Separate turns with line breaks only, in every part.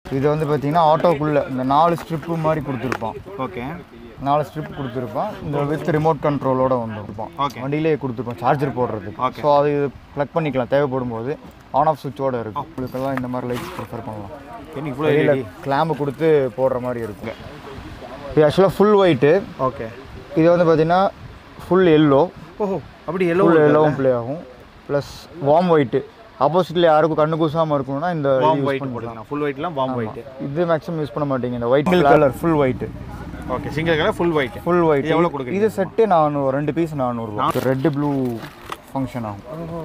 இது வந்து பார்த்தீங்கன்னா ஆட்டோக்குள்ளே இந்த நாலு ஸ்ட்ரிப்பு மாதிரி கொடுத்துருப்பான்
ஓகே
நாலு ஸ்ட்ரிப் கொடுத்துருப்பான் இந்த வித் ரிமோட் கண்ட்ரோலோட வந்துருப்பான்
Okay.
வண்டியிலே கொடுத்துருப்பான் சார்ஜர் போடுறதுக்கு
Okay.
ஸோ அது ப்ளக் பண்ணிக்கலாம் தேவைப்படும் போது ஆன் ஆஃப் சுவிட்சோட இருக்கும் உங்களுக்கெல்லாம் இந்த மாதிரி லைட்ஸ் ப்ரிஃபர் பண்ணலாம்
என்ன இவ்வளோ
வெளியில் கிளாம்பு கொடுத்து போடுற மாதிரி இருக்கும் இது ஆக்சுவலாக ஃபுல் ஒயிட்டு
ஓகே
இது வந்து பார்த்தீங்கன்னா ஃபுல் எல்லோ
ஓஹோ அப்படி எல்லோ
ஃபுல் எல்லோவும் ப்ளே ஆகும் ப்ளஸ் வார்ம் ஒயிட்டு ஆப்போசிட்டில் யாருக்கும் கண்ணு கூசாமல் இருக்கணும்னா இந்த இது
வார்ம்
use
ஒயிட்
பண்ணிக்கலாம்.
போட்டுக்கலாம் ஃபுல் ஒயிட்லாம் வார்ம் ஒயிட்
இது மேக்ஸிமம் யூஸ் பண்ண மாட்டீங்க இந்த white colour full white
okay single colour full white
full white
இது எவ்வளோ கொடுக்குறீங்க?
இது செட்டு நானூறு ரெண்டு பீஸ் நானூறுரூவா ரெட்டு ப்ளூ ஃபங்க்ஷன் ஆகும்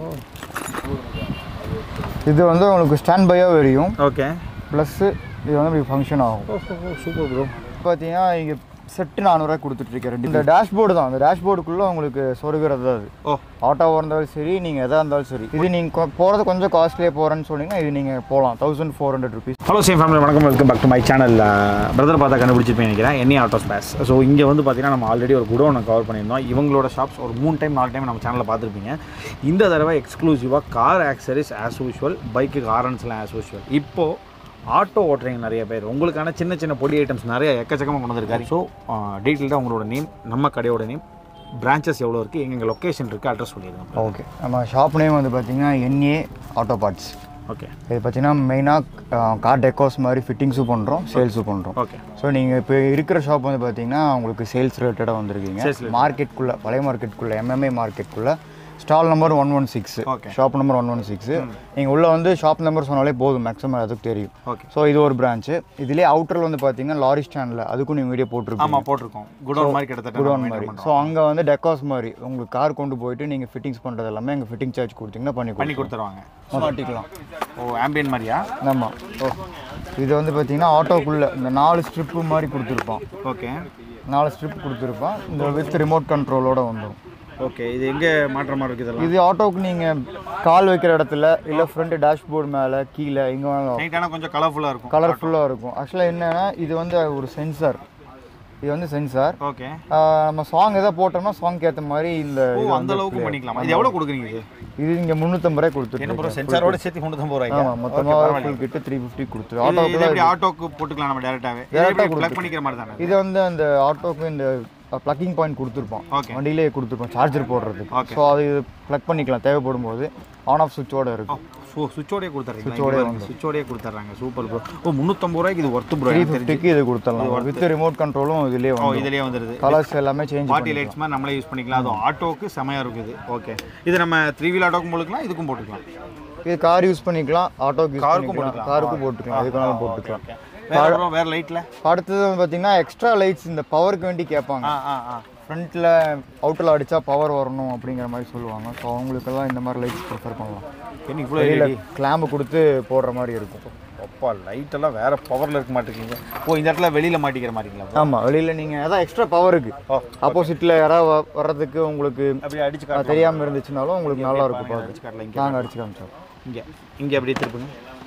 இது வந்து உங்களுக்கு ஸ்டாண்ட் பையாக எரியும்
ஓகே
ப்ளஸ்ஸு இது வந்து இப்படி ஃபங்க்ஷன் ஆகும்
சூப்பர் ப்ரோ
பார்த்தீங்கன்னா இங்கே செட்டு நானூறுரூவா கொடுத்துட்ருக்கேன் ரெண்டு இந்த டேஷ்போர்டு தான் அந்த டேஷ்போர்டுக்குள்ளே உங்களுக்கு சொருகிறது தான் அது
ஓ
ஆட்டோவாக இருந்தாலும் சரி நீங்கள் எதாக இருந்தாலும் சரி இது நீங்கள் போகிறது கொஞ்சம் காஸ்ட்லியாக போகிறேன்னு சொன்னீங்கன்னா இது நீங்கள் போகலாம் thousand four hundred rupees
hello same family வணக்கம் welcome back to my channel brother பார்த்தா கண்டுபிடிச்சிருப்பேன் நினைக்கிறேன் என்னி ஆட்டோ ஸ்பேஸ் ஸோ இங்கே வந்து பார்த்தீங்கன்னா நம்ம ஆல்ரெடி ஒரு குடோனை கவர் பண்ணியிருந்தோம் இவங்களோட ஷாப்ஸ் ஒரு மூணு டைம் நாலு டைம் நம்ம சேனலில் பார்த்துருப்பீங்க இந்த தடவை எக்ஸ்க்ளூசிவாக car accessories as usual bike ஹாரன்ஸ்லாம் ஆஸ் யூஷுவல் இப்போது ஆட்டோ ஓட்டுறீங்க நிறைய பேர் உங்களுக்கான சின்ன சின்ன பொடி ஐட்டம்ஸ் நிறைய எக்கச்சக்கமாக கொண்டு வந்திருக்காரு ஸோ டீட்டெயில்டாக உங்களோட நேம் நம்ம கடையோட நேம் பிரான்ச்சஸ் எவ்வளோ இருக்குது எங்கள் லொக்கேஷன் இருக்குது அட்ரஸ் சொல்லிடுங்க
ஓகே நம்ம ஷாப் நேம் வந்து பார்த்தீங்கன்னா என்ஏ ஆட்டோ பார்ட்ஸ்
ஓகே
இது பார்த்தீங்கன்னா மெயினாக கார் டெக்கோஸ் மாதிரி ஃபிட்டிங்ஸும் பண்ணுறோம் சேல்ஸும் பண்ணுறோம்
ஓகே
ஸோ நீங்கள் இப்போ இருக்கிற ஷாப் வந்து பார்த்தீங்கன்னா உங்களுக்கு சேல்ஸ் ரிலேட்டடாக வந்திருக்கீங்க
Sales
மார்க்கெட்டுக்குள்ளே பழைய மார்க்கெட்டுக்குள்ளே எம்எம்ஏ மார்க்கெட்டுக்குள்ளே stall number one one six
Okay.
Shop number one one six நீங்கள் உள்ளே வந்து ஷாப் நம்பர் சொன்னாலே போதும் மேக்ஸிமம் அதுக்கு தெரியும்
ஓகே
ஸோ இது ஒரு பிரான்ச்சு இதுலேயே அவுட்டரில் வந்து பார்த்தீங்கன்னா லாரி ஸ்டாண்டில் அதுக்கும் நீங்கள் வீடியோ போட்டிருப்பீங்க
ஆமாம் போட்டிருக்கோம் குடோன் மாதிரி கிட்டத்தட்ட
குடோன்
நம்ம
மாதிரி
maintain
ஸோ அங்கே வந்து டெக்காஸ் மாதிரி உங்களுக்கு கார் கொண்டு போயிட்டு நீங்கள் ஃபிட்டிங்ஸ் பண்ணுறது எல்லாமே எங்கள் ஃபிட்டிங் சார்ஜ் கொடுத்தீங்கன்னா பண்ணி
பண்ணி கொடுத்துருவாங்க
மாட்டிக்கலாம்
ஓ ஆம்பியன் மாதிரியா
ஆமாம் ஓ இது வந்து பார்த்தீங்கன்னா ஆட்டோக்குள்ளே இந்த நாலு ஸ்ட்ரிப்பு மாதிரி கொடுத்துருப்பான்
ஓகே
நாலு ஸ்ட்ரிப் கொடுத்துருப்பான் இந்த வித் ரிமோட் கண்ட்ரோலோட வந்துடும்
ஓகே இது எங்கே மாற்ற மாதிரி இருக்குது இதெல்லாம்
இது ஆட்டோவுக்கு நீங்கள் கால் வைக்கிற இடத்துல இல்லை ஃப்ரண்ட் டேஷ்போர்டு மேலே கீழே எங்கே வேணாலும்
நைட் ஆனால் கொஞ்சம் கலர்ஃபுல்லாக இருக்கும்
கலர்ஃபுல்லாக இருக்கும் ஆக்சுவலாக என்னன்னா இது வந்து ஒரு சென்சார் இது வந்து சென்சார்
ஓகே
நம்ம சாங் எதாவது போட்டோம்னா சாங்க்கு ஏற்ற மாதிரி இந்த
ஓ
இது
அந்த
வந்து
அளவுக்கு
play
பண்ணிக்கலாம் இது எவ்வளோ கொடுக்குறீங்க இது
இது இங்கே முந்நூற்றம்பது ரூபாய் கொடுத்துட்டு
என்ன ப்ரோ சென்சாரோட சேர்த்து முந்நூற்றம்பது ரூபாய்க்கு
ஆமாம் மொத்தமாக ஃபுல் கிட்ட த்ரீ ஃபிஃப்டி கொடுத்துரு
இது
ஆட்டோக்குள்ள
எப்படி ஆட்டோக்கு போட்டுக்கலாம் நம்ம டேரெக்டாகவே
Direct-ஆ
ப்ளக் பண்ணிக்கிற மாதிரி தானே
இது வந்து அந்த ஆட்டோக்கு இந்த ப்ளக்கிங் பாயிண்ட் கொடுத்துருப்பான்
Okay.
வண்டியிலே கொடுத்துருப்பான் சார்ஜர் போடுறதுக்கு
Okay.
ஸோ அது ப்ளக் பண்ணிக்கலாம் தேவைப்படும் போது ஆன் ஆஃப் சுவிட்சோட இருக்கும்
ஸோ சுவிட்சோடய கொடுத்துறீங்க
சுவிட்சோடயே
சுவிட்சோடய கொடுத்துட்றாங்க சூப்பர் ப்ரோ ஓ முந்நூற்றம்பது ரூபாய்க்கு இது ஒர்த்து ப்ரோ
த்ரீ
எனக்கு தெரிஞ்சு
ஃபிஃப்டிக்கு இது கொடுத்துடலாம் வித் ரிமோட் கண்ட்ரோலும் இதுலேயே
ஓ
வந்து
இதுலேயே வந்துடுது
கலர்ஸ் எல்லாமே சேஞ்ச்
பார்ட்டி லைட்ஸ் மாதிரி நம்மளே யூஸ் பண்ணிக்கலாம் அது ஆட்டோக்கு செமையாக இருக்குது ஓகே இது நம்ம த்ரீ வீல் ஆட்டோக்கும் போட்டுக்கலாம் இதுக்கும் போட்டுக்கலாம்
இது கார் யூஸ் பண்ணிக்கலாம் ஆட்டோக்கு யூஸ்
காருக்கும்
பண்ணிக்கலாம் காருக்கும் போட்டுக்கலாம் எதுக்கு வேணாலும் போட்டுக்கலாம்
வேற bro, வேற லைட்டில்
அடுத்தது வந்து பார்த்தீங்கன்னா எக்ஸ்ட்ரா லைட்ஸ் இந்த பவருக்கு வேண்டி கேட்பாங்க
ஆ ஆ ஆ
ஃப்ரண்ட்டில் அவுட்டில் அடித்தா பவர் வரணும் அப்படிங்கிற மாதிரி சொல்லுவாங்க ஸோ அவங்களுக்கெல்லாம் இந்த மாதிரி லைட்ஸ் ப்ரிஃபர் பண்ணலாம்
என்ன இவ்வளோ
வெளியில் கிளாம்பு கொடுத்து போடுற மாதிரி இருக்கும்
அப்பா லைட் எல்லாம் வேற பவர்ல இருக்க மாட்டேங்குது ஓ இந்த இடத்துல வெளியில மாட்டிக்கிற மாதிரிங்களா bro?
ஆமாம் வெளியில் நீங்கள் அதான் எக்ஸ்ட்ரா பவருக்கு
ஓ
ஆப்போசிட்டில் யாராவது வ- வர்றதுக்கு உங்களுக்கு
அப்படியே அடிச்சு
அது
காட்டு
தெரியாமல் இருந்துச்சுனாலும் உங்களுக்கு நல்லா இருக்கும் பார்க்க
அடிச்சு காட்டலாம் இங்க
நாங்கள் அடிச்சு காமிச்சோம்
இங்க இங்க அப்படியே திருப்புங்க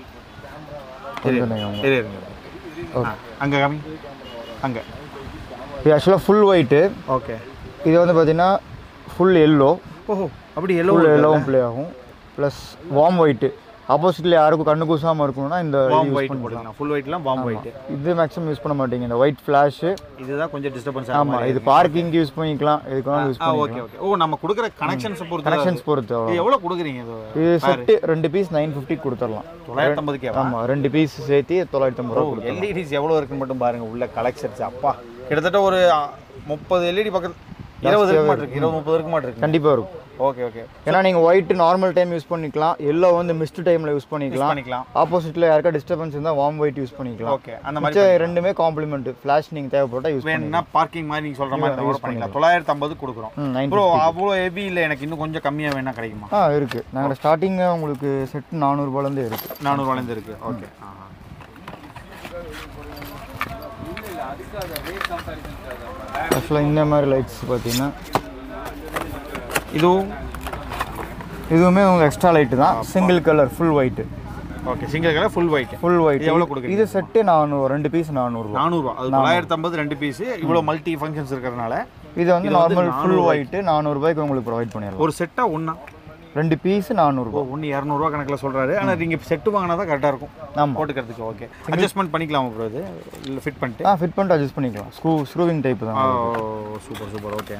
கொஞ்சம் நீங்கள்
இரு, இருங்க ஆ, அங்க காமி அங்க
இது ஆக்சுவலாக ஃபுல் ஒயிட்டு
ஓகே
இது வந்து பார்த்தீங்கன்னா ஃபுல் எல்லோ
ஓஹோ அப்படி எல்லோ
ஃபுல் எல்லோவும் ப்ளே ஆகும் ப்ளஸ் வார்ம் ஒயிட்டு ஆப்போசிட்டில் யாருக்கும் கண்ணு கூசாமல் இருக்கணும்னா இந்த
பாம்
இது
ஒயிட் போட்டுக்கலாம் ஃபுல் ஒயிட்லாம் பாம் ஒயிட்
இது மேக்ஸிமம் யூஸ் பண்ண மாட்டீங்க இந்த ஒயிட் ஃப்ளாஷு
இதுதான் கொஞ்சம் டிஸ்டர்பன்ஸ்
ஆமாம் இது பார்க்கிங் யூஸ் பண்ணிக்கலாம் இதுக்கு வேணாலும் யூஸ்
ஆ
பண்ணிக்கலாம்
ஓகே ஓகே ஓ நம்ம கொடுக்குற கனெக்ஷன்ஸ் பொறுத்து
கனெக்ஷன்ஸ் பொறுத்து
இது
அவ்வளோ
எவ்வளோ கொடுக்குறீங்க இது
இது செட்டு ரெண்டு பீஸ் நைன் ஃபிஃப்டி கொடுத்துடலாம்
தொள்ளாயிரத்தி ஐம்பதுக்கே
ஆமாம் ரெண்டு பீஸ் சேர்த்து தொள்ளாயிரத்தி ஐம்பது ரூபா கொடுத்துருலாம்
எல்இடிஸ் எவ்வளோ இருக்குன்னு மட்டும் பாருங்க உள்ள கலெக்ஷன்ஸ் அப்பா கிட்டத்தட்ட ஒரு ஆ, முப்பது எல்இடி பக்கத்து இருபது இருக்க மாட்டிருக்கு இருபது முப்பது இருக்க மாட்டிருக்கு
கண்டிப்பாக இருக்கும்
ஓகே ஓகே
ஏன்னா நீங்கள் ஒயிட் நார்மல் டைம் யூஸ் பண்ணிக்கலாம் எல்லோ வந்து மிஸ்ட் டைமில் யூஸ் பண்ணிக்கலாம்
பண்ணிக்கலாம்
ஆப்போசிட்டில் யாருக்கா டிஸ்டர்பன்ஸ் இருந்தால் வார்ம் ஒயிட் யூஸ் பண்ணிக்கலாம்
ஓகே அந்த மாதிரி
மிச்சம் ரெண்டுமே காம்ப்ளிமெண்ட் ஃப்ளாஷ் நீங்கள் தேவைப்பட்டா யூஸ்
வேணும்னா
பண்ணிக்கலாம்
பார்க்கிங் மாதிரி நீங்க சொல்ற மாதிரி கூட பண்ணிக்கலாம் தொள்ளாயிரத்தி ஐம்பது கொடுக்குறோம்
ம் நைன்
ப்ரோ அவ்வளோ ஹெவி இல்லை எனக்கு இன்னும் கொஞ்சம் கம்மியா வேணா கிடைக்குமா
ஆ இருக்குது நாங்கள் ஸ்டார்டிங் உங்களுக்கு செட் நானூறுபாலேருந்து இருக்குது
நானூறுவாலேருந்து இருக்கு ஓகே
ஆக்சுவலாக இந்த மாதிரி லைட்ஸ் பார்த்தீங்கன்னா
இதுவும்
இதுவுமே உங்களுக்கு எக்ஸ்ட்ரா லைட்டு தான் single colour full white
okay single colour full white
full white
இது எவ்வளவு கொடுக்குறீங்க?
இது செட்டு நானூறு ரெண்டு பீஸ் நானூறுரூவா
நானூறுவா அது தொள்ளாயிரத்தி ஐம்பது ரெண்டு பீஸ் இவ்வளோ மல்டி ஃபங்க்ஷன்ஸ் இருக்கிறதுனால
இது வந்து நார்மல் ஃபுல் ஒயிட்டு நானூறுபாய்க்கு உங்களுக்கு ப்ரொவைட் பண்ணிடலாம்
ஒரு செட்டா ஒன்றா
ரெண்டு பீஸ் நானூறுபா
ஒன்று இரநூறுவா கணக்கில் சொல்கிறாரு ஆனால் நீங்கள் செட்டு வாங்கினா தான் கரெக்டாக இருக்கும்
ஆமாம்
போட்டுக்கிறதுக்கு ஓகே அட்ஜஸ்ட்மெண்ட் பண்ணிக்கலாம் ப்ரோ இது இல்லை ஃபிட் பண்ணிட்டு
ஆ ஃபிட் பண்ணிட்டு அட்ஜஸ்ட் பண்ணிக்கலாம் ஸ்க்ரூ ஸ்க்ரூவிங் டைப் தான்
ஓ சூப்பர் சூப்பர் ஓகே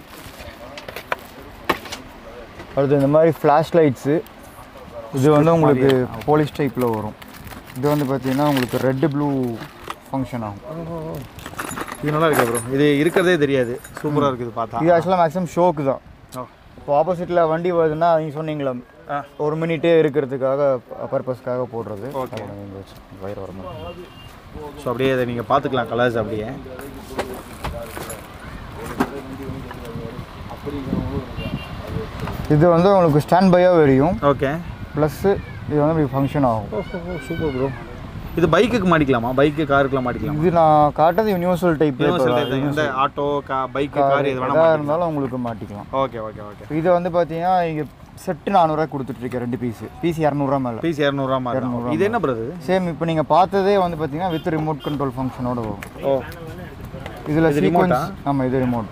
அடுத்து இந்த மாதிரி ஃப்ளாஷ் லைட்ஸு இது வந்து உங்களுக்கு போலீஸ் டைப்பில் வரும் இது வந்து பார்த்தீங்கன்னா உங்களுக்கு ரெட்டு ப்ளூ ஃபங்க்ஷன் ஆகும்
இது நல்லா இருக்கு ப்ரோ இது இருக்கிறதே தெரியாது சூப்பராக இருக்குது பார்த்தா
இது ஆக்சுவலாக மேக்ஸிமம் ஷோக்கு தான்
ஓ
இப்போ ஆப்போசிட்டில் வண்டி வருதுன்னா நீங்கள் சொன்னீங்களா
ஆ.
ஒரு மினிட்டே இருக்கிறதுக்காக பர்பஸ்க்காக போடுறது
Okay.
வயிறு வர மாதிரி
ஸோ அப்படியே இதை நீங்கள் பார்த்துக்கலாம் கலர்ஸ் அப்படியே
இது வந்து உங்களுக்கு ஸ்டாண்ட் பையாக எரியும்
ஓகே
ப்ளஸ்ஸு இது வந்து இப்படி ஃபங்க்ஷன் ஆகும்
சூப்பர் ப்ரோ இது பைக்குக்கு மாட்டிக்கலாமா பைக்கு காருக்குலாம் மாட்டிக்கலாமா
இது நான் காட்டுறது யூனிவர்சல் டைப்
இந்த ஆட்டோ கா பைக்கு கார் எது வேணா
எதாக இருந்தாலும் உங்களுக்கு மாட்டிக்கலாம்
ஓகே ஓகே ஓகே
இது வந்து பார்த்தீங்கன்னா இங்கே செட்டு நானூறுரூவா கொடுத்துட்ருக்கேன் ரெண்டு பீஸு பீஸ் இரநூறுவா மேலே
பீஸ் இரநூறுவா மாதிரி இருக்கும். இது என்ன ப்ரோ இது
சேம் இப்போ நீங்கள் பார்த்ததே வந்து பார்த்தீங்கன்னா வித் ரிமோட் கண்ட்ரோல் ஃபங்க்ஷனோட வரும்
ஓ
இதில்
இது
சீக்வன்ஸ்
remote-ஆ?
ஆமாம் இது ரிமோட்டு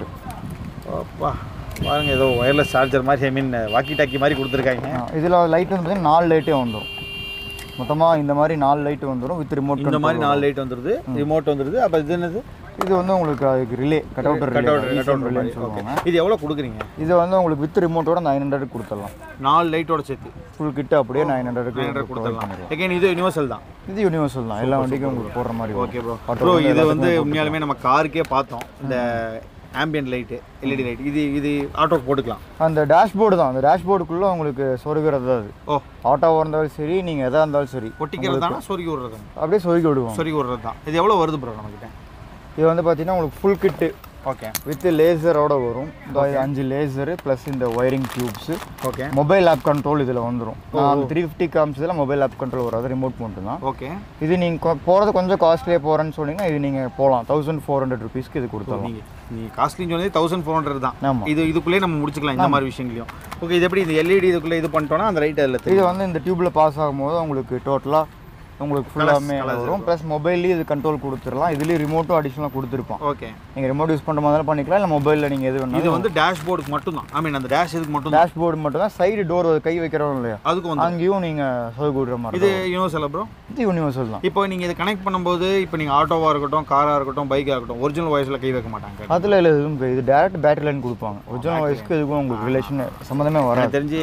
அப்பா பாருங்க ஏதோ ஒயர்லெஸ் சார்ஜர் மாதிரி ஐ மீன் வாக்கி டாக்கி மாதிரி கொடுத்துருக்காங்க
இதில் லைட் வந்து பார்த்தீங்கன்னா நாலு லைட்டே வந்துடும் மொத்தமாக இந்த மாதிரி நாலு லைட் வந்துடும் வித் ரிமோட்
இந்த மாதிரி நாலு லைட் வந்துருது ரிமோட் வந்துருது அப்போ இது என்னது
இது வந்து உங்களுக்கு அதுக்கு relay cut out
cut out
relay
cut out
ரிலேன்னு சொல்லுவாங்க
இது எவ்வளோ கொடுக்குறீங்க
இது வந்து உங்களுக்கு வித் ரிமோட்டோட நைன் ஹண்ட்ரட் கொடுத்துடலாம்
நாலு லைட்டோட சேர்த்து
ஃபுல் கிட்ட அப்படியே நைன் ஹண்ட்ரடுக்கு
நைன் ஹண்ட்ரட் கொடுத்துடலாம் எகைன் இது யூனிவர்சல் தான்
இது யூனிவர்சல் தான் எல்லா வண்டிக்கும் உங்களுக்கு போடுற மாதிரி
ஓகே ப்ரோ
Auto
ப்ரோ
வந்து
இது வந்து
எல்லாத்துக்குமே
உண்மையாலுமே நம்ம காருக்கே பார்த்தோம் இந்த ஆம்பியன்ட் லைட்டு எல்இடி லைட் இது இது ஆட்டோக்கு போட்டுக்கலாம்
அந்த டேஷ்போர்டு தான் அந்த டேஷ்போர்டுக்குள்ளே உங்களுக்கு சொருகிறது தான் அது
ஓ
ஆட்டோவாக இருந்தாலும் சரி நீங்கள் எதாக இருந்தாலும் சரி
ஒட்டிக்கிறது தானே சொருகி விடுறது
அப்படியே சொருகி விடுவோம்
சொருகி விடுறது தான் இது எவ்வளோ வருது ப்ரோ நம்மக்கிட்ட
இது வந்து பார்த்தீங்கன்னா உங்களுக்கு ஃபுல் கிட்டு
ஓகே
வித் லேசரோட வரும் இந்த அஞ்சு லேசரு ப்ளஸ் இந்த wiring tubes
okay
mobile app control இதில் வந்துடும் நான் த்ரீ ஃபிஃப்டி காமிச்சதில் மொபைல் ஆப் கண்ட்ரோல் வராது ரிமோட் மட்டும் தான்
ஓகே
இது நீங்கள் போகிறது கொஞ்சம் காஸ்ட்லியாக போகிறேன்னு சொன்னீங்கன்னா இது நீங்கள் போகலாம் தௌசண்ட் ஃபோர் ஹண்ட்ரட் ருபீஸ்க்கு இது கொடுத்துடலாம்
நீங்கள் நீங்கள் காஸ்ட்லின்னு சொன்னது தௌசண்ட் ஃபோர் ஹண்ட்ரட் தான்
ஆமாம்
இது இதுக்குள்ளேயே நம்ம முடிச்சுக்கலாம் இந்த மாதிரி விஷயங்களையும் ஓகே இது எப்படி இந்த எல்இடி இதுக்குள்ளே இது பண்ணிட்டோம்னா அந்த ரைட் அதில்
இது வந்து இந்த டியூப்பில் பாஸ் ஆகும்போது உங்களுக்கு டோட்டலாக உங்களுக்கு ஃபுல்லாமே வரும் ப்ளஸ் மொபைல்லேயும் இது கண்ட்ரோல் கொடுத்துடலாம் இதுலேயும் ரிமோட்டும் அடிஷ்னலாக கொடுத்துருப்போம்
ஓகே
நீங்கள் ரிமோட் யூஸ் பண்ணுற மாதிரி பண்ணிக்கலாம் இல்லை மொபைலில் நீங்கள் எது
இது
வேணாலும்
வந்து டேஷ்போர்டுக்கு மட்டும் தான் ஐ மீன் அந்த டேஷ் இதுக்கு மட்டும் தான்
டேஷ்போர்டு மட்டும் தான் சைடு டோர் கை வைக்கிறோம் இல்லையா
அதுக்கு வந்து
அங்கேயும் நீங்கள் சொதுக்கு விடுற மாதிரி
இது
தான்.
யூனிவர்சல் ப்ரோ
இது யூனிவர்சல் தான்
இப்போ நீங்கள் இதை கனெக்ட் பண்ணும்போது இப்போ நீங்கள் ஆட்டோவாக இருக்கட்டும் காராக இருக்கட்டும் பைக்காக இருக்கட்டும் ஒரிஜினல் வாய்ஸில் கை வைக்க மாட்டாங்க
அதில் இல்லை எதுவும் கிடையாது. இது டேரக்ட் பேட்டரி லைன் கொடுப்பாங்க ஒரிஜினல் வாய்ஸ்க்கு இதுக்கும் உங்களுக்கு ரிலேஷன் சம்மந்தமே வராது
எனக்கு தெரிஞ்சு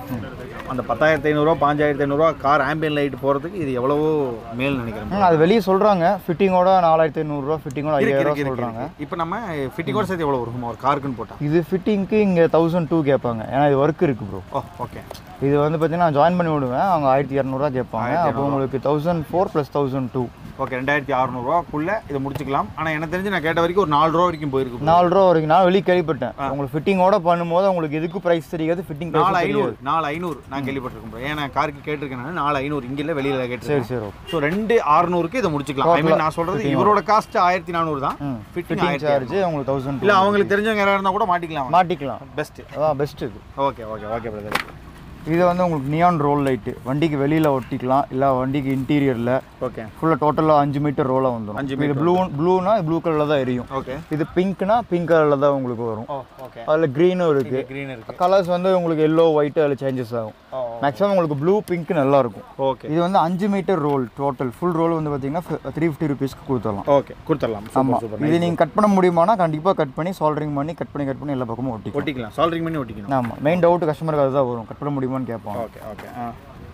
அந்த பத்தாயிரத்தி ஐநூறுரூவா பாஞ்சாயிரத்தி ஐநூறுரூவா கார் ஆம்பியன் லைட் போகிறதுக்கு இது எவ்வளவோ மேல் நினைக்கிறேன்
ம், அது வெளியே சொல்கிறாங்க ஃபிட்டிங்கோட நாலாயிரத்தி ஐநூறுரூவா ஃபிட்டிங்கோட
இருக்கு,
ஐயாயிரம்
இருக்கு,
சொல்கிறாங்க
இருக்கு. இப்போ நம்ம ஃபிட்டிங்கோட சேர்த்து எவ்வளோ வருமா ஒரு காருக்குன்னு போட்டால்
இது ஃபிட்டிங்க்கு இங்கே தௌசண்ட் டூ கேட்பாங்க ஏன்னா இது ஒர்க் இருக்குது ப்ரோ
ஓ ஓகே
இது வந்து பார்த்தீங்கன்னா ஜாயின் பண்ணி விடுவேன் அவங்க ஆயிரத்தி இரநூறுவா கேட்பாங்க அப்போ உங்களுக்கு thousand four plus thousand two
okay ரெண்டாயிரத்தி அறநூறுவாக்குள்ளே இதை முடிச்சுக்கலாம் ஆனால் எனக்கு தெரிஞ்சு நான் கேட்ட வரைக்கும் ஒரு நாலு ரூபா வரைக்கும் போயிருக்கு
நாலு ரூபா வரைக்கும் நான் வெளியே கேள்விப்பட்டேன் உங்களுக்கு ஃபிட்டிங்கோட பண்ணும்போது உங்களுக்கு எதுக்கு ப்ரைஸ் தெரியாது ஃபிட்டிங்
நாலு
ப்ரைஸ்
ஐநூறு
தெரியாது
நாலு ஐநூறு நான் கேள்விப்பட்டிருக்கேன் bro. ஏன் நான் காருக்கு கேட்டிருக்கேன் நான் நாலு ஐநூறு இங்கே இல்லை வெளியில்
சரி
கேட்டிருக்கேன்
சரி ஓகே
ஸோ ரெண்டு அறுநூறுக்கு இதை முடிச்சுக்கலாம் ஐ மீன் நான் சொல்கிறது இவரோட காஸ்ட் ஆயிரத்தி நானூறு தான்
ம்
ஃபிட்டிங்
ஃபிட்டிங் சார்ஜ் உங்களுக்கு தௌசண்ட்
இல்லை அவங்களுக்கு தெரிஞ்சவங்க யாராவது இருந்தால் கூட மாட்டிக்கலாம்
மாட்டிக்கலாம்
பெஸ்ட்
அதான் பெஸ்ட் இது
ஓகே ஓகே ஓகே பிரதர்
இது வந்து உங்களுக்கு நியான் ரோல் லைட்டு வண்டிக்கு வெளியில் ஒட்டிக்கலாம் இல்லை வண்டிக்கு இன்டீரியரில்
ஓகே
ஃபுல்லாக டோட்டலாக அஞ்சு மீட்டர் ரோலாக வந்துடும்
அஞ்சு
இது ப்ளூ ப்ளூனா ப்ளூ கலரில் தான் எரியும்
ஓகே
இது பிங்க்னா பிங்க் கலரில் தான் உங்களுக்கு வரும்
ஓ ஓகே
அதில் க்ரீனும் இருக்குது
க்ரீன் இருக்கு
கலர்ஸ் வந்து உங்களுக்கு எல்லோ ஒயிட் அதில் சேஞ்சஸ் ஆகும்
ஓ
மேக்ஸிமம் உங்களுக்கு ப்ளூ பிங்க் நல்லா இருக்கும்
ஓகே
இது வந்து அஞ்சு metre roll total full roll வந்து பார்த்தீங்கன்னா த்ரீ ஃபிஃப்டி ருபீஸ்க்கு கொடுத்துடலாம்
ஓகே கொடுத்துடலாம் சூப்பர்
ஆமாம்
சூப்பர்
இது நீங்கள் கட் பண்ண முடியுமானா கண்டிப்பாக கட் பண்ணி சால்ட்ரிங் பண்ணி கட் பண்ணி கட் பண்ணி எல்லா பக்கமும் ஒட்டிக்கலாம்
ஒட்டிக்கலாம் சால்ரிங் பண்ணி ஒட்டிக்கணும்
ஆமாம் மெயின் டவுட் கஸ்டமருக்கு அதுதான் வரும் கட் பண்ண முடியுமான்னு கேட்பாங்க
ஓகே ஓகே ஆ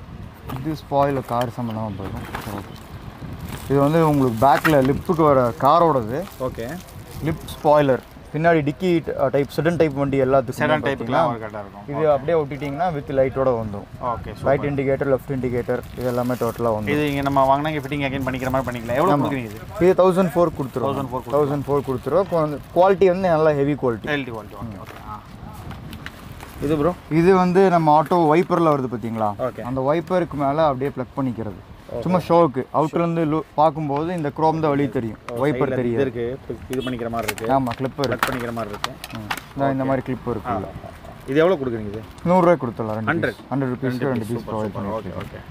இது ஸ்பாயில் கார் சம்மந்தமாக போயிடும் சரி ஓகே இது வந்து உங்களுக்கு பேக்கில் லிப்புக்கு வர காரோடது
ஓகே
லிப் ஸ்பாய்லர் பின்னாடி டிக்கி டைப் செடன் டைப் வண்டி எல்லாத்துக்கும்
செடான் டைப்புக்குலாம் ஒரு கரெக்டாக இருக்கும்
இது அப்படியே ஒட்டிட்டிங்கன்னா வித் லைட்டோட வந்துடும்
okay
right indicator left indicator இது எல்லாமே டோட்டலாக வந்துடும்
இது இங்கே நம்ம வாங்கினா இங்கே ஃபிட்டிங் அகைன் பண்ணிக்கிற மாதிரி பண்ணிக்கலாம் எவ்வளோ கொடுக்குறீங்க இது
இது தௌசண்ட் ஃபோர் கொடுத்துருவோம்
1400
தௌசண்ட் ஃபோர் கொடுத்துருவோம் குவாலிட்டி வந்து நல்லா heavy quality
LD quality okay okay ஆ இது ப்ரோ
இது வந்து நம்ம ஆட்டோ வைப்பரில் வருது பார்த்தீங்களா
ஓகே
அந்த வைப்பருக்கு மேலே அப்படியே ப்ளக் பண்ணிக்கிறது சும்மா ஷோவுக்கு அவுட்லேருந்து லு பார்க்கும்போது இந்த குரோம் தான் வெளியே தெரியும் வைப்பர்
இது
தெரியும்
இருக்கு இது பண்ணிக்கிற மாதிரி இருக்கு
ஆமாம் கிளிப்பர்
கட் பண்ணிக்கிற மாதிரி இருக்கு
இந்த மாதிரி கிளிப் இருக்கு
இது எவ்வளோ கொடுக்குறீங்க இது
நூறுரூவா கொடுத்துடலாம் ரெண்டு
100.
ஹண்ட்ரட் ருபீஸ்க்கு ரெண்டு பீஸ் ப்ரொவைட் பண்ணி
ஓகே ஓகே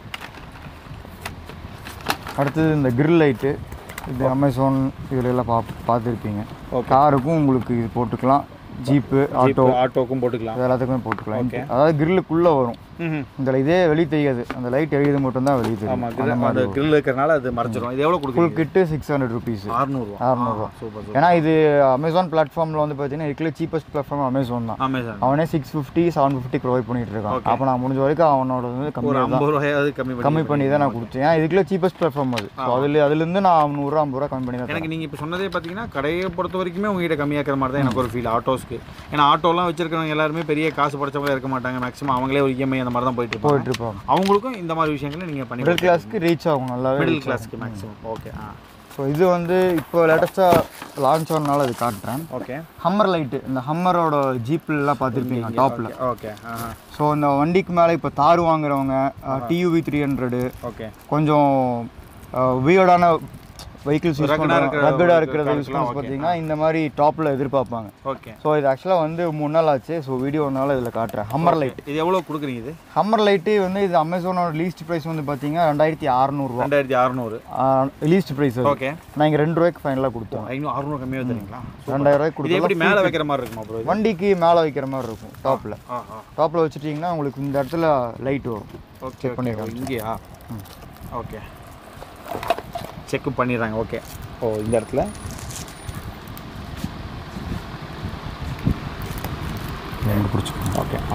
அடுத்தது இந்த கிரில் லைட்டு இது அமேசான் இதில் எல்லாம் பா பார்த்துருப்பீங்க காருக்கும் உங்களுக்கு இது போட்டுக்கலாம் ஜீப்பு ஆட்டோ
ஆட்டோக்கும் போட்டுக்கலாம்
இது எல்லாத்துக்குமே போட்டுக்கலாம் அதாவது கிரில்லுக்குள்ளே வரும்
ம்
இந்த இதே வெளியே தெரியாது அந்த லைட் எரியுது மட்டும்தான் வெளியே தெரியும்
ஆமாம் grill அந்த grill இருக்கிறனால அது மறைச்சிரும் இது எவ்வளோ
ஃபுல்
கொடுக்குறீங்க
கிட்டு சிக்ஸ் ஹண்ட்ரட் ருபீஸ்
அறுநூறுவா
அறநூறுவா
சூப்பர் சூப்பர்
ஏன்னா இது அமேசான் பிளாட்ஃபார்மில் வந்து பார்த்தீங்கன்னா இதுக்குள்ள சீப்பஸ்ட் பிளாட்ஃபார்ம் அமேசான் தான்
அமேசான்
அவனே six fifty seven fifty provide பண்ணிட்டு இருக்கான் அப்போ நான் முடிஞ்ச வரைக்கும் அவனோட வந்து
ஒரு
கம்மியாக தான்
ஐம்பது ரூபாயாவது கம்மி பண்ணி
கம்மி பண்ணி தான் நான் கொடுத்தேன் ஏன்னா இதுக்குள்ள சீப்பஸ்ட் பிளாட்ஃபார்ம் அது ஸோ அதில் அதுலேருந்து நான் நூறுரூவா ஐம்பது ரூபா கம்மி பண்ணி தான் தரேன்.
எனக்கு நீங்கள் இப்போ சொன்னதே பார்த்தீங்கன்னா கடையை பொறுத்த வரைக்குமே உங்ககிட்ட கம்மியாக்கிற மாதிரி தான் எனக்கு ஒரு ஃபீல் ஆட்டோஸ்க்கு ஏன்னா ஆட்டோலாம் வச்சிருக்கிறவங்க எல்லாருமே பெரிய காசு படைச்சவங்களே இருக்க மாட்டாங்க மேக்ஸிமம் அவங்களே ஒரு இஎம்ஐ அந்த மாதிரி தான் போயிட்டு இருப்பாங்க
போயிட்டு இருப்பாங்க
அவங்களுக்கும் இந்த மாதிரி விஷயங்களை நீங்கள் பண்ணி
மிடில் கிளாஸ்க்கு ரீச் ஆகும் நல்லாவே
மிடில் கிளாஸ்க்கு மேக்ஸிமம் ஓகே ஆ
ஸோ இது வந்து இப்போ லேட்டஸ்ட்டாக லான்ச் ஆனனால அது காட்டுறேன்
ஓகே
ஹம்மர் லைட்டு இந்த ஹம்மரோட ஜீப்லாம் பார்த்துருப்பீங்க டாப்பில்
ஓகே ஆ
ஸோ இந்த வண்டிக்கு மேலே இப்போ தார் வாங்குறவங்க டியூவி த்ரீ ஹண்ட்ரடு
ஓகே
கொஞ்சம் வியர்டான வெஹிக்கிள்ஸ் யூஸ்
Rugged-ஆ
பண்ணுறாங்க
இருக்கிற
ரக்கடாக இருக்கிறத
cars
யூஸ்
எல்லாம்
பண்ணி
okay.
பார்த்தீங்கன்னா இந்த மாதிரி டாப்பில் எதிர்பார்ப்பாங்க
ஓகே
ஸோ இது ஆக்சுவலாக வந்து மூணு நாள் ஆச்சு ஸோ வீடியோனால இதில் காட்டுறேன் ஹம்மர் லைட்
இது எவ்வளோ கொடுக்குறீங்க இது
ஹம்மர் லைட்டு வந்து இது அமேசானோட லீஸ்ட் ப்ரைஸ் வந்து பார்த்தீங்கன்னா ரெண்டாயிரத்தி அறநூறுவா
ரெண்டாயிரத்தி அறநூறு
லீஸ்ட் ப்ரைஸ் அது
ஓகே
நான் இங்கே ரெண்டு ரூபாய்க்கு ஃபைனலாக கொடுத்தோம்
ஐநூறு அறுநூறு கம்மியாக தரீங்களா இது
ரெண்டாயிரம் ரூபாய்க்கு
எப்படி
கொடுத்தோம்
மேலே வைக்கிற மாதிரி இருக்குமா ப்ரோ
வண்டிக்கு மேலே வைக்கிற மாதிரி இருக்கும் டாப்பில்
ஆ ஆ
டாப்பில் வச்சுட்டிங்கன்னா உங்களுக்கு இந்த இடத்துல லைட் வரும்
ஓகே பண்ணிடுறோம் இங்கேயா ஓகே செக் பண்ணிடுறாங்க ஓகே ஓ இந்த இடத்துல
எனக்கு பிடிச்சிக்கும்
ஓகே ஆ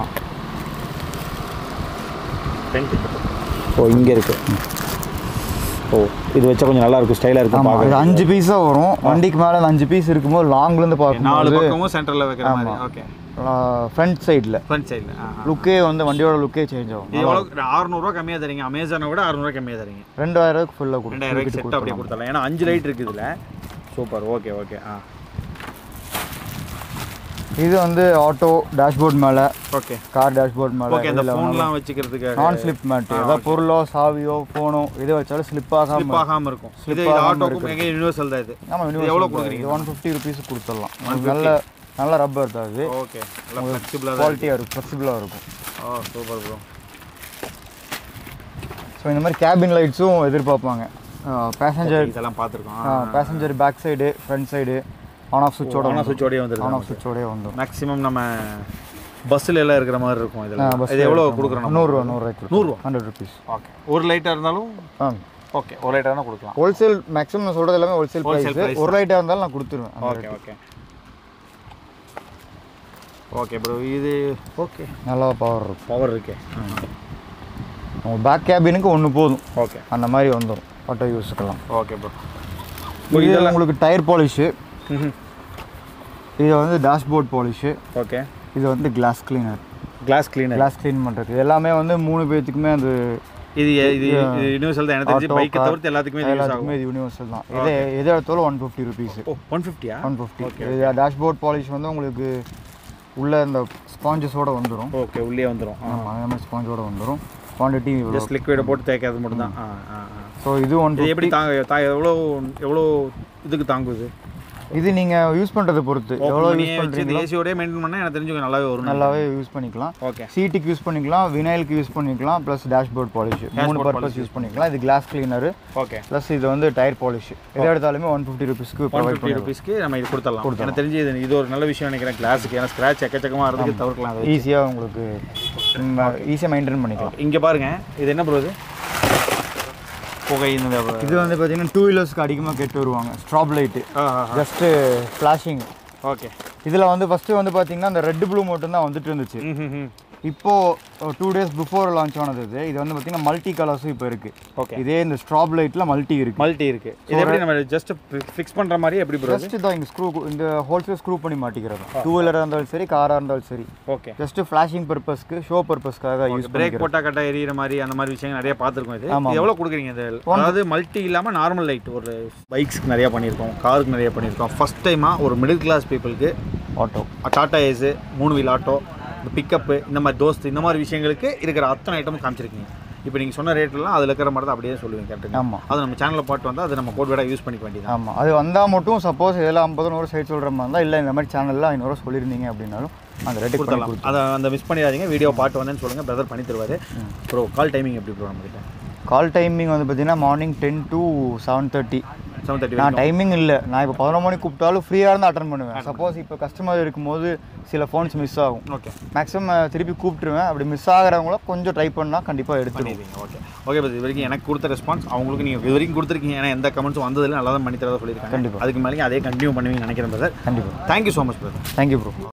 ஓ இங்கே இருக்கு ஓ இது வச்சா கொஞ்சம் நல்லா இருக்கும் ஸ்டைலாக இருக்கும்
ஆமாம் இது
பார்க்க
அஞ்சு பீஸாக வரும் வண்டிக்கு மேலே அந்த அஞ்சு பீஸ் இருக்கும்போது லாங்லேருந்து
நாலு
பார்க்கும்போது
பக்கமும் சென்டரில் வைக்கிற மாதிரி ஓகே
ஃப்ரண்ட் சைடில்
ஃப்ரண்ட் சைடில் ஆ
லுக்கே வந்து வண்டியோட லுக்கே சேஞ்ச் ஆகும்
இது எவ்வளோ அறுநூறுவா கம்மியாக தரீங்க அமேசானை விட அறுநூறுவா கம்மியாக தரீங்க
ரெண்டாயிரம் ரூபாய்க்கு ஃபுல்லாக
ரெண்டாயிரம் ரூபாய்க்கு செட் அப்படியே
கொடுத்து
கொடுத்துடலாம் ஏன்னா அஞ்சு லைட் இருக்குது இதில் சூப்பர் ஓகே ஓகே ஆ
இது வந்து ஆட்டோ டேஷ்போர்ட் மேலே
ஓகே
கார் டேஷ்போர்ட் மேலே
ஓகே அந்த ஃபோன்லாம் வச்சுக்கிறதுக்கு
நான் ஸ்லிப் மேட் ஏதாவது பொருளோ சாவியோ ஃபோனோ எது வச்சாலும் ஸ்லிப் ஆகாம
ஸ்லிப் ஆகாமல் இருக்கும் இது
Slip ஆகாம
ஆட்டோக்கும் எங்கே யூனிவர்சல் தான் இது
ஆமாம்
இது எவ்வளோ கொடுக்குறீங்க
இது ஒன் ஃபிஃப்டி ருபீஸ் கொடுத்துடலாம் உங்களுக்கு நல்ல நல்ல ரப்பர் தான் அது
ஓகே நல்லா ஃப்ளெக்சிபிளாக தான்
குவாலிட்டியாக இருக்கும் ஃப்ளெக்சிபிளாக இருக்கும்
ஓ சூப்பர் ப்ரோ
ஸோ இந்த மாதிரி கேபின் லைட்ஸும் எதிர்பார்ப்பாங்க பேசஞ்சர்
இதெல்லாம் பார்த்துருக்கோம்
passenger back side front side on off சுவிட்சோட
ஆனால் சுவிட்சோடய
ஆன்
வந்துருக்கு
ஆஃப் சுவிட்சோடய வந்துடும்
மேக்ஸிமம் நம்ம பஸ்ஸில் எல்லாம் இருக்கிற மாதிரி இருக்கும் இதில் இது எவ்வளோ கொடுக்குறோம்
நூறுரூவா நூறுரூவாய்க்கு
நூறுரூவா
ஹண்ட்ரட் ருபீஸ்
ஓகே ஒரு லைட்டாக இருந்தாலும்
ஆ
ஓகே ஒரு லைட்டாக தான் கொடுக்கலாம்
ஹோல்சேல் மேக்ஸிமம் நான் சொல்கிறது எல்லாமே ஹோல்சேல்
Wholesale
ப்ரைஸ்
price
ஒரு லைட்டாக இருந்தாலும் நான் கொடுத்துருவேன் அந்த
ஓகே ஓகே ஓகே ப்ரோ இது ஓகே
நல்லா பவர் இருக்கும்
பவர் இருக்கே
உங்கள் பேக் கேபினுக்கு ஒன்று போதும்
ஓகே
அந்த மாதிரி வந்துடும் ஆட்டோ யூஸுக்கெல்லாம்
ஓகே ப்ரோ
இது உங்களுக்கு டயர் பாலிஷு இது வந்து டேஷ்போர்ட் பாலிஷு
ஓகே
இது வந்து glass cleaner
glass cleaner
glass clean பண்ணுறது இது எல்லாமே வந்து மூணு பேர்த்துக்குமே அது
இது இது இது யூனிவர்சல் தான் எனக்கு தெரிஞ்சு
Auto,
பைக்கை
car,
தவிர்த்து எல்லாத்துக்குமே இது யூஸ் ஆகும்
எல்லாத்துக்குமே இது யூனிவர்சல் தான் இதே எது எடுத்தாலும் ஒன் ஃபிஃப்டி ருபீஸ்
ஓ ஒன் ஃபிஃப்டியா
ஒன் ஃபிஃப்டி இது டேஷ்போர்ட் பாலிஷ் வந்து உங்களுக்கு உள்ள இந்த ஸ்பாஞ்சஸோட வந்துடும்
ஓகே உள்ளே வந்துடும்
ஆமாம் அந்த மாதிரி ஸ்பாஞ்சோட வந்துடும் குவான்டிட்டி இவ்வளோ
ஜஸ்ட் லிக்விடை போட்டு தேய்க்காது மட்டும் தான் ஆ ஆ ஆ
ஸோ இது ஒன்
இது எப்படி தாங்க தா எவ்வளோ எவ்வளோ இதுக்கு தாங்குது
இது நீங்கள் யூஸ் பண்ணுறதை பொறுத்து எவ்வளோ யூஸ்
வச்சு
பண்ணுறீங்க
இந்த ஏசியோடய மெயின்டைன் பண்ணால் எனக்கு தெரிஞ்சு கொஞ்சம் நல்லாவே வரும்
நல்லாவே யூஸ் பண்ணிக்கலாம்
ஓகே
சீட்டுக்கு யூஸ் பண்ணிக்கலாம் வினைலுக்கு யூஸ் பண்ணிக்கலாம் ப்ளஸ் டேஷ்போர்ட் பாலிஷ் மூணு பர்பஸ் யூஸ் பண்ணிக்கலாம் இது கிளாஸ் கிளீனரு
ஓகே
ப்ளஸ் இது வந்து டயர் பாலிஷ் எது எடுத்தாலுமே ஒன் ஃபிஃப்டி ருபீஸ்க்கு
ஒன்
ப்ரொவைட்
ஃபிஃப்டி ருபீஸ்க்கு நம்ம இது கொடுத்துடலாம் எனக்கு தெரிஞ்சு இது இது ஒரு நல்ல விஷயம் நினைக்கிறேன் கிளாஸுக்கு ஏன்னா ஸ்க்ராட்ச் எக்கச்சக்கமாக இருந்துக்கு தவிர்க்கலாம் அது
ஈஸியாக உங்களுக்கு ஈஸியாக மெயின்டைன் பண்ணிக்கலாம்
இங்கே பாருங்க இது என்ன ப்ரோ இது புகை இந்த
இது வந்து பார்த்தீங்கன்னா டூ வீலர்ஸ்க்கு அதிகமாக கெட்டு வருவாங்க strap light just flashing
okay
இதில் வந்து ஃபஸ்ட்டு வந்து பார்த்தீங்கன்னா அந்த ரெட் ப்ளூ மட்டும்தான் வந்துட்டு இருந்துச்சு இப்போது டூ டேஸ் பிஃபோர் லான்ச் ஆனது இது இது வந்து பார்த்தீங்கன்னா மல்டி கலர்ஸும் இப்போ இருக்குது
ஓகே
இதே இந்த ஸ்ட்ராப் லைட்டில் மல்டி இருக்குது
மல்டி இருக்கு இது எப்படி நம்ம ஜஸ்ட் ஃபிக்ஸ் பண்ணுற மாதிரி எப்படி ப்ரோ
ஜஸ்ட் தான் இங்கே ஸ்க்ரூ இந்த ஹோல்சேல் ஸ்க்ரூ பண்ணி மாட்டிக்கிறது டூ வீலராக இருந்தாலும் சரி காராக இருந்தாலும் சரி
ஓகே
ஜஸ்ட் ஃப்ளாஷிங் பர்பஸ்க்கு ஷோ பர்பஸ்க்காக யூஸ்
பிரேக் போட்டா கட்டா எரியிற மாதிரி அந்த மாதிரி விஷயங்கள் நிறைய பார்த்துருக்கோம் இது
ஆமா.
இது எவ்வளோ கொடுக்குறீங்க இது அதாவது மல்டி இல்லாமல் நார்மல் லைட் ஒரு பைக்ஸ்க்கு நிறைய பண்ணியிருக்கோம் காருக்கு நிறைய பண்ணியிருக்கோம் ஃபர்ஸ்ட் டைமாக ஒரு மிடில் கிளாஸ் பீப்புளுக்கு
ஆட்டோ
டாட்டா ஏஸு மூணு வீல் ஆட்டோ இந்த பிக்கப்பு இந்த மாதிரி தோஸ்த் இந்த மாதிரி விஷயங்களுக்கு இருக்கிற அத்தனை ஐட்டமும் காமிச்சிருக்கீங்க இப்போ நீங்கள் சொன்ன ரேட்லாம் அதில் இருக்கிற மாதிரி தான் அப்படியே சொல்லுவீங்க கரெக்டுங்க
ஆமாம்
அது நம்ம சேனலில் பாட்டு வந்தால் அது நம்ம கோட் வேடாக யூஸ் பண்ணிக்க வேண்டியது
ஆமாம் அது வந்தால் மட்டும் சப்போஸ் இதில் ஐம்பது நூறு சைட் சொல்கிற மாதிரி இருந்தால் இல்லை இந்த மாதிரி சேனலில் ஐநூறு சொல்லியிருந்தீங்க அப்படின்னாலும் அந்த ரேட்டுக்கு பண்ணி
கொடுத்துடலாம் அதை அந்த மிஸ் பண்ணிடாதீங்க வீடியோ பாட்டு வந்தேன்னு சொல்லுங்கள் பிரதர் பண்ணி தருவார் ப்ரோ கால் டைமிங் எப்படி ப்ரோ நம்மகிட்ட
கால் டைமிங் வந்து பார்த்தீங்கன்னா morning ten to seven thirty
seven thirty
நான் டைமிங் இல்லை நான் இப்போ பதினொரு மணிக்கு கூப்பிட்டாலும் ஃப்ரீயாக இருந்து அட்டன் பண்ணுவேன் சப்போஸ் இப்போ கஸ்டமர் இருக்கும்போது சில ஃபோன்ஸ் மிஸ் ஆகும்
ஓகே
மேக்ஸிமம் திருப்பி கூப்பிட்டுருவேன் அப்படி மிஸ் ஆகிறவங்கள கொஞ்சம் ட்ரை பண்ணால் கண்டிப்பாக எடுத்துருவோம்
பண்ணிடுவீங்க ஓகே ஓகே பட் இது வரைக்கும் எனக்கு கொடுத்த ரெஸ்பான்ஸ் அவங்களுக்கு நீங்கள் இது வரைக்கும் கொடுத்துருக்கீங்க ஏன்னா எந்த கமெண்ட்ஸும் வந்ததில்லை நல்லா தான் பண்ணி தரதா சொல்லியிருக்காங்க
கண்டிப்பா.
அதுக்கு மேலே அதே கண்டினியூ பண்ணுவீங்கன்னு நினைக்கிறேன் பிரதர்
கண்டிப்பாக
thank you so much brother
thank you bro